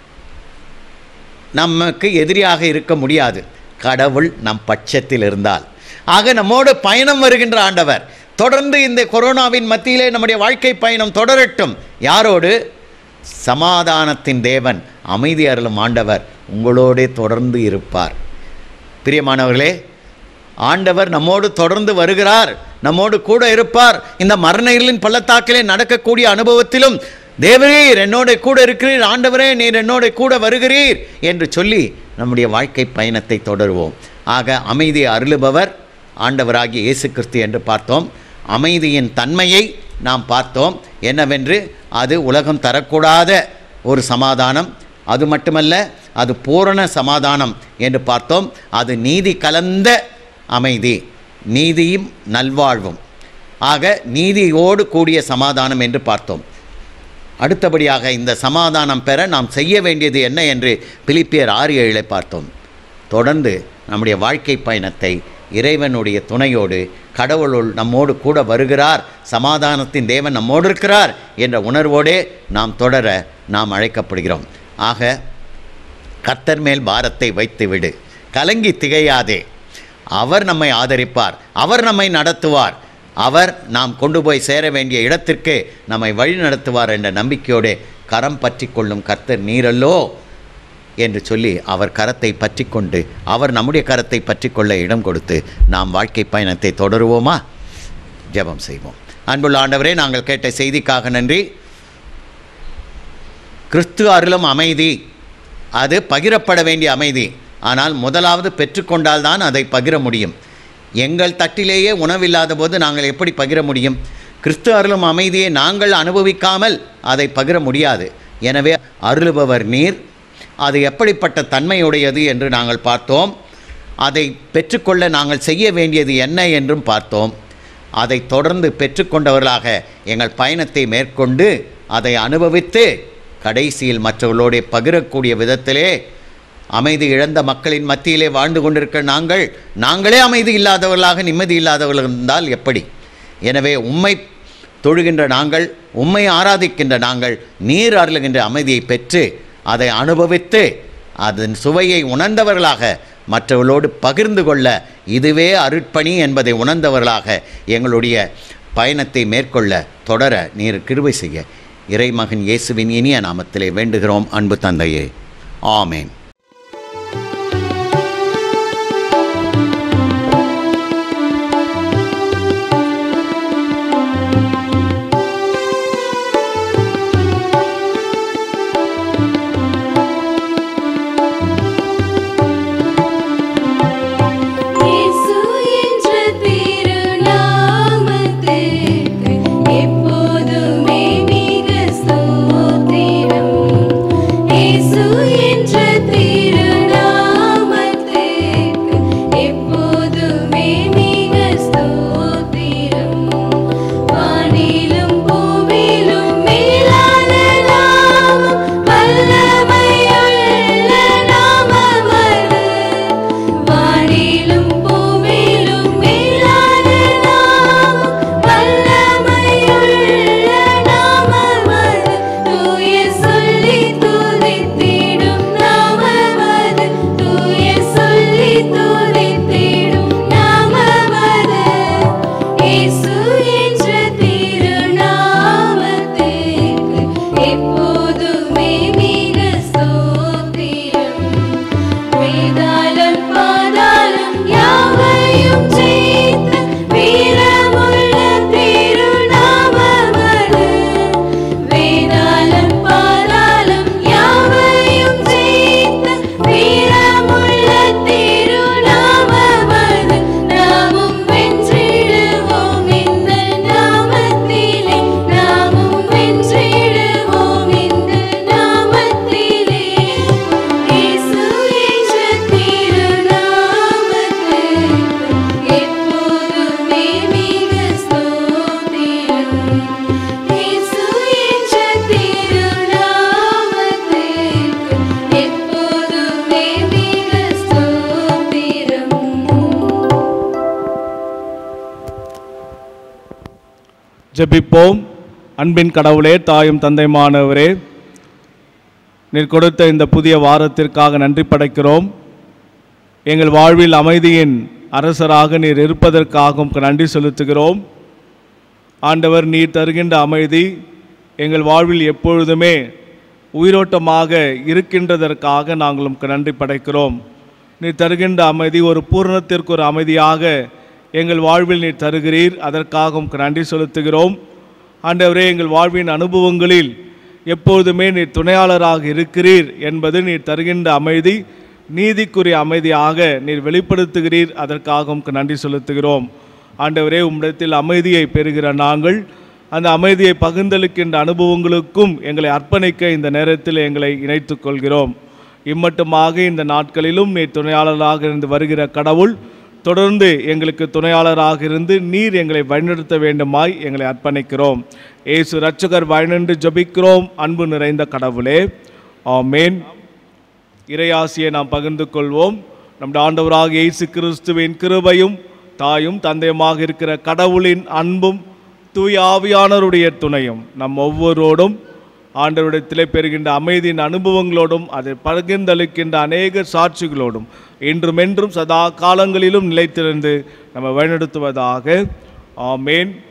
நமக்கு எதிரியாக இருக்க முடியாது கடவுள் நம் பட்சத்தில் இருந்தால் ஆக நம்மோடு பயணம் வருகின்ற ஆண்டவர் தொடர்ந்து இந்த கொரோனாவின் மத்தியிலே நம்முடைய வாழ்க்கை பயணம் தொடரட்டும் யாரோடு சமாதானத்தின் தேவன் அமைதி அருளும் ஆண்டவர் உங்களோடே தொடர்ந்து இருப்பார் பிரியமானவர்களே ஆண்டவர் நம்மோடு தொடர்ந்து வருகிறார் நம்மோடு கூட இருப்பார் இந்த மரண இருளின் பள்ளத்தாக்கிலே நடக்கக்கூடிய அனுபவத்திலும் தேவரீர் என்னோட கூட இருக்கிறீர் ஆண்டவரே நீர் என்னோட கூட வருகிறீர் என்று சொல்லி நம்முடைய வாழ்க்கை பயணத்தை தொடருவோம் ஆக அமைதி அருளுபவர் ஆண்டவராகிய இயேசு கிறிஸ்து என்று பார்த்தோம் அமைதியின் தன்மையை நாம் பார்த்தோம் என்னவென்று அது உலகம் தரக்கூடாத ஒரு சமாதானம் அது மட்டுமல்ல அது பூரண சமாதானம் என்று பார்த்தோம் அது நீதி கலந்த அமைதி நீதியும் நல்வாழ்வும் ஆக நீதியோடு கூடிய சமாதானம் என்று பார்த்தோம் அடுத்தபடியாக இந்த சமாதானம் பெற நாம் செய்ய வேண்டியது என்ன என்று பிலிப்பியர் ஆறு ஏழை பார்த்தோம் தொடர்ந்து நம்முடைய வாழ்க்கை பயணத்தை இறைவனுடைய துணையோடு கடவுளுள் நம்மோடு கூட வருகிறார் சமாதானத்தின் தேவன் நம்மோடு இருக்கிறார் என்ற உணர்வோடே நாம் தொடர நாம் அழைக்கப்படுகிறோம் ஆக கர்த்தர் மேல் பாரத்தை வைத்து விடு கலங்கி திகையாதே அவர் நம்மை ஆதரிப்பார் அவர் நம்மை நடத்துவார் அவர் நாம் கொண்டு போய் சேர வேண்டிய இடத்திற்கு நம்மை வழி நடத்துவார் என்ற நம்பிக்கையோடு கரம் பற்றி கொள்ளும் கர்த்தர் நீரல்லோ என்று சொல்லி அவர் கரத்தை பற்றி கொண்டு அவர் நம்முடைய கரத்தை பற்றி கொள்ள இடம் கொடுத்து நாம் வாழ்க்கை பயணத்தை தொடருவோமா ஜெபம் செய்வோம் அன்புள்ள ஆண்டவரே நாங்கள் கேட்ட செய்திக்காக நன்றி கிறிஸ்து அருளும் அமைதி அது பகிரப்பட வேண்டிய அமைதி ஆனால் முதலாவது பெற்றுக்கொண்டால்தான் அதை பகிர முடியும் எங்கள் தட்டிலேயே உணவில்லாத போது நாங்கள் எப்படி பகிர முடியும் கிறிஸ்து அருளும் அமைதியை நாங்கள் அனுபவிக்காமல் அதை பகிர முடியாது எனவே அருளுபவர் நீர் அது எப்படிப்பட்ட தன்மையுடையது என்று நாங்கள் பார்த்தோம் அதை பெற்றுக்கொள்ள நாங்கள் செய்ய வேண்டியது என்ன என்றும் பார்த்தோம் அதை தொடர்ந்து பெற்றுக்கொண்டவர்களாக எங்கள் பயணத்தை மேற்கொண்டு அதை அனுபவித்து கடைசியில் மற்றவர்களோடு பகிரக்கூடிய விதத்திலே அமைதி இழந்த மக்களின் மத்தியிலே வாழ்ந்து கொண்டிருக்கிற நாங்கள் நாங்களே அமைதி இல்லாதவர்களாக நிம்மதி இல்லாதவர்கள் இருந்தால் எப்படி எனவே உம்மை தொழுகின்ற நாங்கள் உம்மை ஆராதிக்கின்ற நாங்கள் நீர் அருளுகின்ற அமைதியை பெற்று அதை அனுபவித்து அதன் சுவையை உணர்ந்தவர்களாக மற்றவர்களோடு பகிர்ந்து கொள்ள இதுவே அருட்பணி என்பதை உணர்ந்தவர்களாக எங்களுடைய பயணத்தை மேற்கொள்ள தொடர நீர் கிருபை செய்ய இறைமகன் இயேசுவின் இனிய நாமத்திலே வேண்டுகிறோம் அன்பு தந்தையே ஆமேன் இயேசு என்ற திருநாமத்திற்கு எப்போதுமே மிக ஸ்தோத்திரம். இயேசு என்ற ஜெபிப்போம் அன்பின் கடவுளே தாயும் தந்தைமானவரே நீர் கொடுத்த இந்த புதிய வாரத்திற்காக நன்றி படைக்கிறோம் எங்கள் வாழ்வில் அமைதியின் அரசராக நீர் இருப்பதற்காகவும் உமக்கு நன்றி செலுத்துகிறோம் ஆண்டவர் நீர் தருகின்ற அமைதி எங்கள் வாழ்வில் எப்பொழுதுமே உயிரோட்டமாக இருக்கின்றதற்காக நாங்கள் உமக்கு நன்றி படைக்கிறோம் நீர் தருகின்ற அமைதி ஒரு பூரணத்திற்கு ஒரு அமைதியாக எங்கள் வாழ்வில் நீர் தருகிறீர் அதற்காக உமக்கு நன்றி செலுத்துகிறோம் ஆண்டவரே எங்கள் வாழ்வின் அனுபவங்களில் எப்பொழுதுமே நீர் துணையாளராக இருக்கிறீர் என்பது நீர் தருகின்ற அமைதி நீதிக்குரிய அமைதியாக நீர் வெளிப்படுத்துகிறீர் அதற்காக உமக்கு நன்றி செலுத்துகிறோம் ஆண்டவரே உம்மிடத்தில் அமைதியை பெறுகிற நாங்கள் அந்த அமைதியை பகிர்ந்தளிக்கின்ற அனுபவங்களுக்கும் எங்களை அர்ப்பணிக்க இந்த நேரத்தில் எங்களை இணைத்துக் கொள்கிறோம் இம்மட்டுமாக இந்த நாட்களிலும் நீர் துணையாளராக இருந்து வருகிற கடவுள் தொடர்ந்து எங்களுக்கு துணையாளராக இருந்து நீர் எங்களை வழிநடத்த வேண்டுமாய் எங்களை அர்ப்பணிக்கிறோம் இயேசு ரட்சகர் வழிநின்று ஜெபிக்கிறோம் அன்பு நிறைந்த கடவுளே ஆமேன் இறையாசியை நாம் பகிர்ந்து கொள்வோம் நம்முடைய ஆண்டவராக இயேசு கிறிஸ்துவின் கிருபையும் தாயும் தந்தையுமாக இருக்கிற கடவுளின் அன்பும் தூய ஆவியானவருடைய துணையும் நம் ஒவ்வொருவரோடும் ஆண்டவரிடத்திலே பெறுகின்ற அமைதியின் அனுபவங்களோடும் அதை பகிர்ந்தளிக்கின்ற அநேக சாட்சிகளோடும் இன்றும் என்றும் சதா காலங்களிலும் நிலைத்திருந்து நம்ம வழிநடத்துவதாக ஆமேன்